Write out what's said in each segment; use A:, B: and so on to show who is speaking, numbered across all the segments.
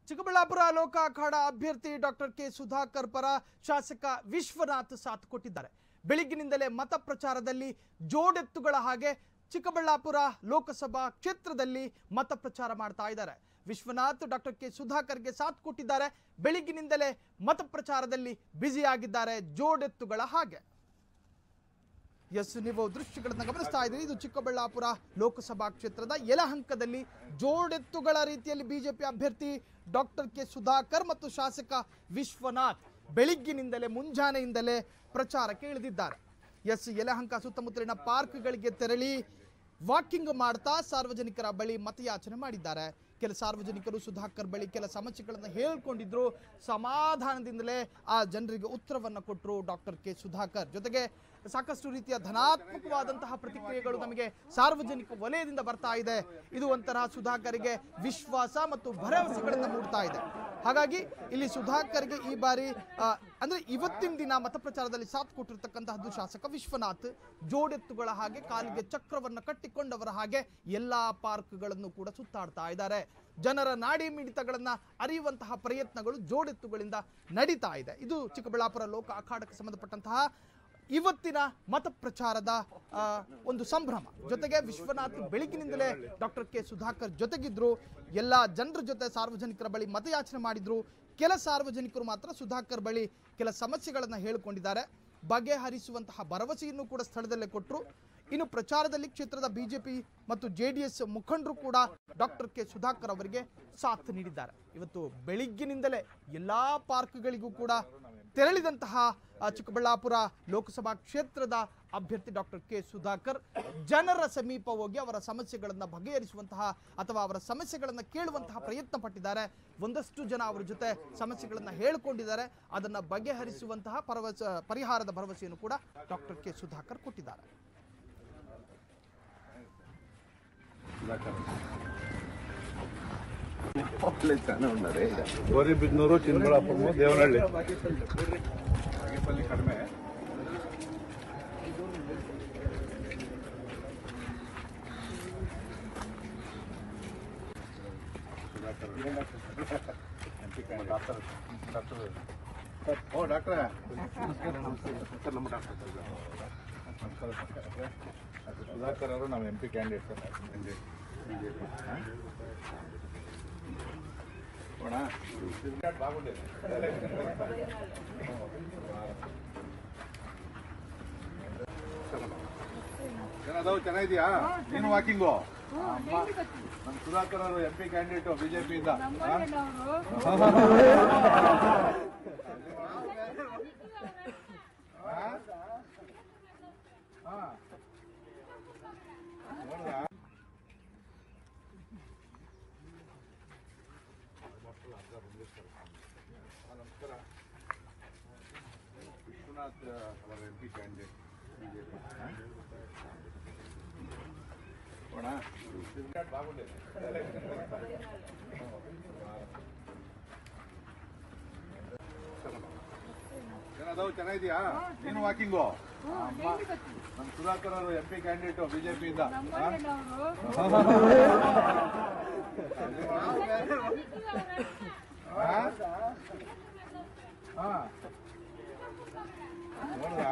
A: ಚಿಕ್ಕಬಳ್ಳಾಪುರ ಲೋಕ ಅಖಾಡ ಅಭ್ಯರ್ಥಿ doctor K Sudhakar ಪರ ಶಾಸಕ ವಿಶ್ವನಾಥ್ ಸಾಥ್ ಕೊಟ್ಟಿದ್ದಾರೆ ಬೆಳಿಗ್ಗಿನಿಂದಲೇ ಮತ ಪ್ರಚಾರದಲ್ಲಿ ಜೋಡೆತ್ತುಗಳ ಹಾಗೆ ಚಿಕ್ಕಬಳ್ಳಾಪುರ ಲೋಕಸಭಾ ಕ್ಷೇತ್ರದಲ್ಲಿ ಮತ ಪ್ರಚಾರ ಮಾಡ್ತಾ ಇದ್ದಾರೆ ವಿಶ್ವನಾಥ್ ಡಾಕ್ಟರ್ ಕೆ ಸುಧಾಕರ್ಗೆ ಸಾಥ್ ಕೊಟ್ಟಿದ್ದಾರೆ ಬೆಳಿಗ್ಗಿನಿಂದಲೇ ಮತ ಪ್ರಚಾರದಲ್ಲಿ ಬ್ಯುಸಿಯಾಗಿದ್ದಾರೆ ಜೋಡೆತ್ತುಗಳ ಹಾಗೆ ಎಸ್ ನೀವು ದೃಶ್ಯಗಳನ್ನು ಗಮನಿಸ್ತಾ ಇದ್ದೀರಿ ಇದು ಚಿಕ್ಕಬಳ್ಳಾಪುರ ಲೋಕಸಭಾ ಕ್ಷೇತ್ರದ ಯಲಹಂಕದಲ್ಲಿ ಜೋಡೆತ್ತುಗಳ ರೀತಿಯಲ್ಲಿ ಬಿಜೆಪಿ ಅಭ್ಯರ್ಥಿ ಡಾಕ್ಟರ್ ಕೆ ಸುಧಾಕರ್ ಮತ್ತು ಶಾಸಕ ವಿಶ್ವನಾಥ್ ಬೆಳಿಗ್ಗಿನಿಂದಲೇ ಮುಂಜಾನೆಯಿಂದಲೇ ಪ್ರಚಾರಕ್ಕೆ ಇಳಿದಿದ್ದಾರೆ ಎಸ್ ಯಲಹಂಕ ಸುತ್ತಮುತ್ತಲಿನ ಪಾರ್ಕ್ಗಳಿಗೆ ತೆರಳಿ ವಾಕಿಂಗ್ ಮಾಡ್ತಾ ಸಾರ್ವಜನಿಕರ ಬಳಿ ಮತಯಾಚನೆ ಮಾಡಿದ್ದಾರೆ ಕೆಲ ಸಾರ್ವಜನಿಕರು ಸುಧಾಕರ್ ಬಳಿ ಕೆಲ ಸಮಸ್ಯೆಗಳನ್ನು ಹೇಳ್ಕೊಂಡಿದ್ರು ಸಮಾಧಾನದಿಂದಲೇ ಆ ಜನರಿಗೆ ಉತ್ತರವನ್ನು ಕೊಟ್ಟರು ಡಾಕ್ಟರ್ ಕೆ ಸುಧಾಕರ್ ಜೊತೆಗೆ ಸಾಕಷ್ಟು ರೀತಿಯ ಧನಾತ್ಮಕವಾದಂತಹ ಪ್ರತಿಕ್ರಿಯೆಗಳು ನಮಗೆ ಸಾರ್ವಜನಿಕ ವಲಯದಿಂದ ಬರ್ತಾ ಇದೆ ಇದು ಒಂಥರ ಸುಧಾಕರ್ಗೆ ವಿಶ್ವಾಸ ಮತ್ತು ಭರವಸೆಗಳನ್ನು ಮೂಡ್ತಾ ಇದೆ ಹಾಗಾಗಿ ಇಲ್ಲಿ ಸುಧಾಕರ್ಗೆ ಈ ಬಾರಿ ಆ, ಅಂದ್ರೆ ಇವತ್ತಿನ ದಿನ ಮತ ಪ್ರಚಾರದಲ್ಲಿ ಸಾಥ್ ಕೊಟ್ಟಿರ್ತಕ್ಕಂತಹದ್ದು ಶಾಸಕ ವಿಶ್ವನಾಥ್ ಜೋಡೆತ್ತುಗಳ ಹಾಗೆ ಕಾಲಿಗೆ ಚಕ್ರವನ್ನು ಕಟ್ಟಿಕೊಂಡವರ ಹಾಗೆ ಎಲ್ಲಾ ಪಾರ್ಕ್ಗಳನ್ನು ಕೂಡ ಸುತ್ತಾಡ್ತಾ ಇದ್ದಾರೆ ಜನರ ನಾಡಿ ಮಿಡಿತಗಳನ್ನ ಅರಿಯುವಂತಹ ಪ್ರಯತ್ನಗಳು ಜೋಡೆತ್ತುಗಳಿಂದ ನಡೀತಾ ಇದೆ ಇದು ಚಿಕ್ಕಬಳ್ಳಾಪುರ ಲೋಕ ಅಖಾಡಕ್ಕೆ ಸಂಬಂಧಪಟ್ಟಂತಹ ಇವತ್ತಿನ ಮತ ಪ್ರಚಾರದ ಆ, ಒಂದು ಸಂಭ್ರಮ ಜೊತೆಗೆ ವಿಶ್ವನಾಥ್ ಬೆಳಗಿನಿಂದಲೇ ಡಾಕ್ಟರ್ ಕೆ ಸುಧಾಕರ್ ಜೊತೆಗಿದ್ರು ಎಲ್ಲ ಜನರ ಜೊತೆ ಸಾರ್ವಜನಿಕರ ಬಳಿ ಮತಯಾಚನೆ ಮಾಡಿದ್ರು ಕೆಲ ಸಾರ್ವಜನಿಕರು ಮಾತ್ರ ಸುಧಾಕರ್ ಬಳಿ ಕೆಲ ಸಮಸ್ಯೆಗಳನ್ನು ಹೇಳಿಕೊಂಡಿದ್ದಾರೆ ಬಗೆಹರಿಸುವಂತಹ ಭರವಸೆಯನ್ನು ಕೂಡ ಸ್ಥಳದಲ್ಲೇ ಕೊಟ್ಟರು ಇನ್ನು ಪ್ರಚಾರದಲ್ಲಿ ಕ್ಷೇತ್ರದ ಬಿಜೆಪಿ ಮತ್ತು ಜೆ ಡಿ ಎಸ್ ಮುಖಂಡರು ಕೂಡ ಡಾಕ್ಟರ್ ಕೆ ಸುಧಾಕರ್ ಅವರಿಗೆ ಸಾಥ್ ನೀಡಿದ್ದಾರೆ ಇವತ್ತು ಬೆಳಿಗ್ಗಿನಿಂದಲೇ ಎಲ್ಲಾ ಪಾರ್ಕ್ಗಳಿಗೂ ಕೂಡ ತೆರಳಿದಂತಹ ಆ, ಚಿಕ್ಕಬಳ್ಳಾಪುರ ಲೋಕಸಭಾ ಕ್ಷೇತ್ರದ ಅಭ್ಯರ್ಥಿ ಡಾಕ್ಟರ್ ಕೆ ಸುಧಾಕರ್ ಜನರ ಸಮೀಪ ಹೋಗಿ ಅವರ ಸಮಸ್ಯೆಗಳನ್ನು ಬಗೆಹರಿಸುವಂತಹ ಅಥವಾ ಅವರ ಸಮಸ್ಯೆಗಳನ್ನು ಕೇಳುವಂತಹ ಪ್ರಯತ್ನ ಪಟ್ಟಿದ್ದಾರೆ ಒಂದಷ್ಟು ಜನ ಅವರ ಜೊತೆ ಸಮಸ್ಯೆಗಳನ್ನು ಹೇಳಿಕೊಂಡಿದ್ದಾರೆ ಅದನ್ನು ಬಗೆಹರಿಸುವಂತಹ ಪರವಸ ಪರಿಹಾರದ ಭರವಸೆಯನ್ನು ಕೂಡ ಡಾಕ್ಟರ್ ಕೆ ಸುಧಾಕರ್ ಕೊಟ್ಟಿದ್ದಾರೆ
B: ಒಳ್ಳೆ ಚೆನ್ನಾಗಿ ಉಣ್ಣದೆ
C: ಗೌರಿಬಿದನೂರು ಚಿನ್ನಬಳ್ಳಾಪುರ ದೇವನಹಳ್ಳಿ
B: ಕಡಿಮೆ ಓ ಡಾಕ್ಟ್ರ ಸರ್ ನಮ್ಮ ಡಾಕ್ಟರ್ ನಮಸ್ಕಾರ ಸುಧಾಕರ್ ಅವರು ನಮ್ಮ M P candidate sir BJP ಹೋಣ ಬಾಗುಂಡಿದೆ ಏನದಾವು ಚೆನ್ನಾಗಿದ್ಯಾ ನೀನು ವಾಕಿಂಗು ನಮ್ಮ ಸುಧಾಕರ್ ಅವರು ಎಂ ಪಿ ಕ್ಯಾಂಡಿಡೇಟ್ ಬಿಜೆಪಿಯಿಂದ ನಮಸ್ಕಾರ ವಿಶ್ವನಾಥ್ ಅವರ ಎಂ ಪಿ ಕ್ಯಾಂಡಿಡೇಟ್ ಬಿಜೆಪಿ ಹೋಣ ಬಾಗುಂಡಿದೆ ಏನದಾವು ಚೆನ್ನಾಗಿದ್ಯಾ ನೀನು ವಾಕಿಂಗು ನಮ್ಮ ಸುಧಾಕರ್ ಅವರು ಎಂ ಪಿ ಕ್ಯಾಂಡಿಡೇಟ್ ಬಿಜೆಪಿಯಿಂದ ಹಾ ನೋಡ್ದಾ?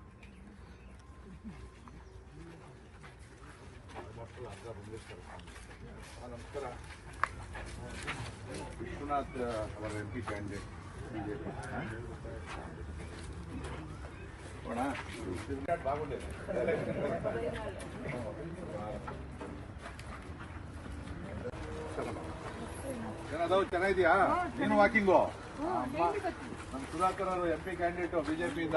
B: ಹಾ, ನಮಸ್ಕಾರ ವಿಶ್ವನಾಥ್ ಅವರ ಎಂ ಪಿ ಕ್ಯಾಂಡಿಡೇಟ್ ಬಿಜೆಪಿ ಹೋಣ ಬಾಗುಂಡಿದೆ ಏನದಾವು ಚೆನ್ನಾಗಿದ್ಯಾ ನೀನು ವಾಕಿಂಗು ನಮ್ಮ ಸುಧಾಕರ್ ಅವರು ಎಂ ಪಿ ಕ್ಯಾಂಡಿಡೇಟ್ ಬಿಜೆಪಿಯಿಂದ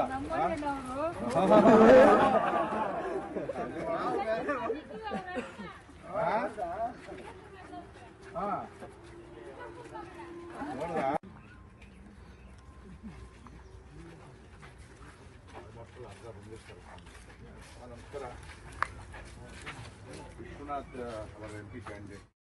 B: ನೋಡ್ದಾ? ಹಾ, ನಮಸ್ಕಾರ ವಿಶ್ವನಾಥ್ ಅವರ ಎಂ ಪಿ ಕ್ಯಾಂಡಿಡೇಟ್